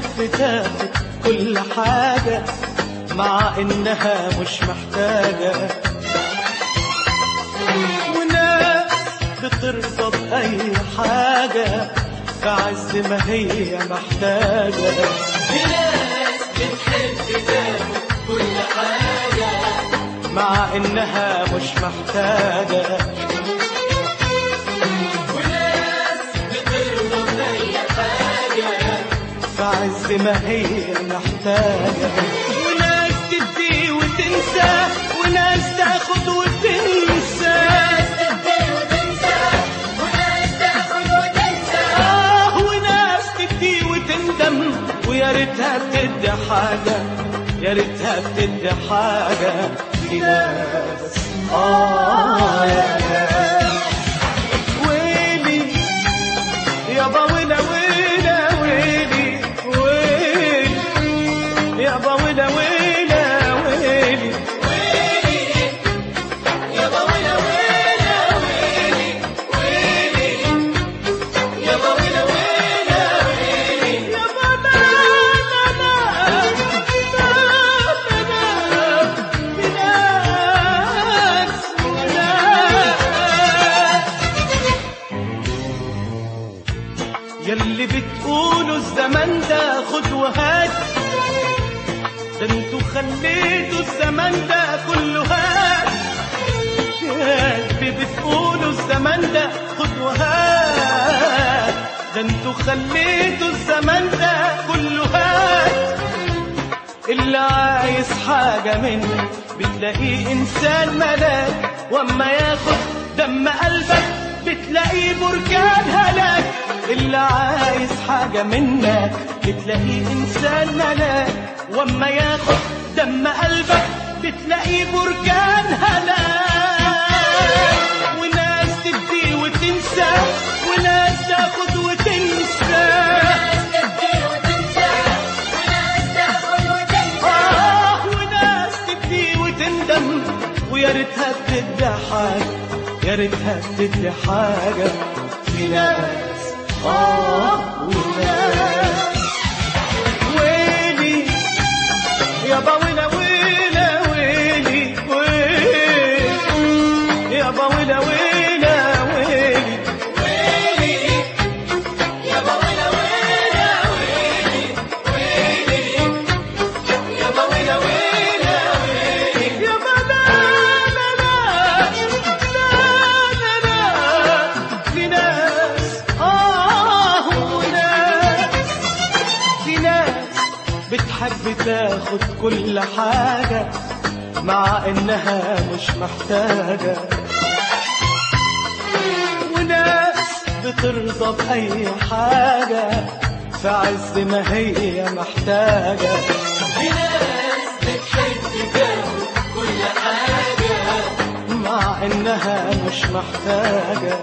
بتحب تاخد كل حاجة مع إنها مش محتاجة وناس بترضى بأي حاجة في عز ما هي محتاجة في ناس بتحب تاخد كل حاجة مع إنها مش محتاجة وناس بترضى بأي حاجة في عز ما هي محتاجة وناس تدي وتنسى وناس تاخد وتنسى تدي وتنسى وناس تاخد وتنسى آه وناس تدي وتندم ويا ريتها بتدي حاجة يا ريتها بتدي حاجة في ناس آه يا ناس ويلي يابا ويلا ويلا ويلي ويلي يابا ويلا ويلا ويلي يابا ويلا ويلا ويلي ويلي يابا ويلا ويلا ويلي يابا لا لا لا لا لا في ناس وناس يلي بتقولوا الزمن ده خد وهات ده انتوا خليتوا الزمن ده كله هات يلي بتقولوا الزمن ده خد وهات ده انتوا خليتوا الزمن ده كله هات اللي عايز حاجة منك بتلاقيه إنسان ملاك وأما ياخد دم قلبك بتلاقيه بركان هلاك اللي عايز حاجة منك بتلاقيه إنسان ملاك وأما ياخد دم قلبك بتلاقيه بركان هلاك وناس تدي وتنسى وناس تاخد وتنسى تدي وتنسى وناس تاخد وتنسى آه وناس تبكي وتندم ويا ريتها بتدي حاجة يا ريتها بتدي حاجة في ناس آه وناس ويلي يابا ويلا ويلا ويلي ويلي يابا ويلا ويلا ويلي ويلي يابا ويلا ويلا ويلي ويلي يابا ويلا ويلا ويلي يابا لا لا لا لا لا لا في ناس آه وناس في ناس بتحب تاخد كل حاجة مع إنها مش محتاجة وناس بترضى بأي حاجة في عز ما هي محتاجة في ناس بتحب تاخد كل حاجة مع إنها مش محتاجة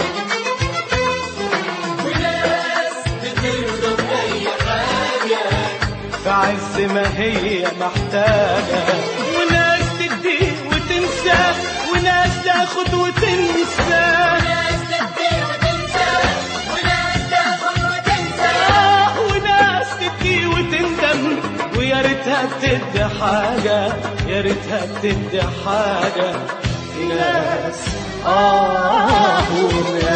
وناس بترضى بأي حاجة في عز ما هي محتاجة وناس تدي وتنسى وناس تاخد وتنسى وناس تدي وتنسى وناس تاخد وتنسى آه وناس تدي وتندم ويا ريتها بتدي حاجة يا ريتها بتدي حاجة في ناس آه وناس